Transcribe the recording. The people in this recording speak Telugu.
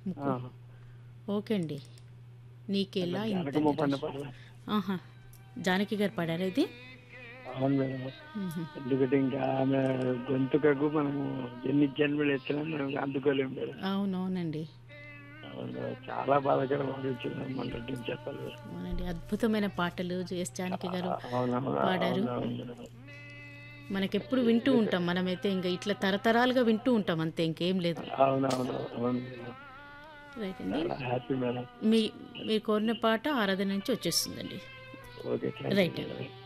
ముక్కు ఆహా. ఓకే అండి నీకెలా ఇంత జానకమ్మ పడిన నిరాశ? పాటలు ఆహా జానకి గారు పాడారా ఇది అవును మేడం మ్మ్. ఎందుకంటే ఇంకా ఆమె గొంతుకకు మనము ఎన్ని జన్మలు ఎత్తినా మనం అందుకోలేము మేడం అవునవునండి అవును మేడం. చాలా బాధాకరం అనిపించింది మనకి చెప్పాలి మేడం. అవునండి అద్భుతమైన పాటలు ఎస్ జానకి గారు అవునవును పాడారు. అవునవును మేడం. మనకెప్పుడు వింటూ ఉంటాం మనమైతే ఇంకా ఇట్లా తరతరాలుగా వింటూ ఉంటాం అంతే ఇంకేం లేదు అవునవును అవును మేడం. రైట్ అండి చాలా హ్యాపీ మేడం మీ మీరు కోరిన పాట ఆరాధన నుంచి వచ్చేస్తుందండి ఓకే థ్యాంక్ రైట్ యూ అండి మేడం.